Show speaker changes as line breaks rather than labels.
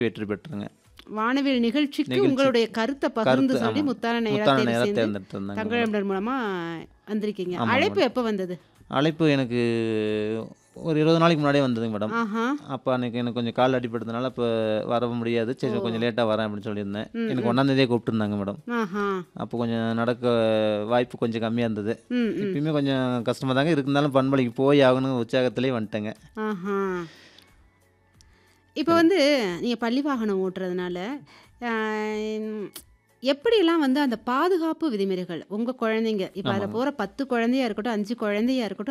வெற்றி பெற்றுங்க
வானவில் நிகழ்ச்சிக்கு
நிகழ்ச்சி.
உங்களுடைய கருத்தை பகிர்ந்து
கருத்து
சொல்லி
ஆமா.
முத்தான நேரா
முத்தான
தேர்வு
நேரம்
செய்து
தேர்ந்தெடுத்திருந்தாங்க மேடம்.
தங்கழம்பர் மூலமா வந்திருக்கீங்க
ஆமாங்க
அழைப்பு எப்போ வந்தது
அழைப்பு எனக்கு ஒரு இருபது நாளைக்கு முன்னாடியே வந்ததுங்க மேடம்
ஆஹா
அப்போ அன்றைக்கி எனக்கு கொஞ்சம் கால் அடிபட்டதுனால இப்போ வர முடியாது சரி கொஞ்சம் லேட்டாக வரேன் அப்படின்னு சொல்லியிருந்தேன்
ம்,
எனக்கு ஒன்றாந்தேதியே கூப்பிட்டுருந்தாங்க மேடம்
ஆஹா
அப்போ கொஞ்சம் நடக்க வாய்ப்பு கொஞ்சம் கம்மியாக இருந்தது
ம் ம்
இப்பயுமே கொஞ்சம் கஷ்டமாக தாங்க இருந்தாலும் பண்பலைக்கு போய் ஆகணும் உற்சாகத்திலே வந்துட்டேங்க
ஆஹா இப்போ வந்து நீங்கள் பள்ளி வாகனம் ஓட்டுறதுனால ஆஹ், எப்படியெல்லாம் வந்து அந்த பாதுகாப்பு விதிமுறைகள் உங்கள் குழந்தைங்க இப்போ அதில் போகிற பத்து குழந்தையா இருக்கட்டும் அஞ்சு குழந்தையா இருக்கட்டும்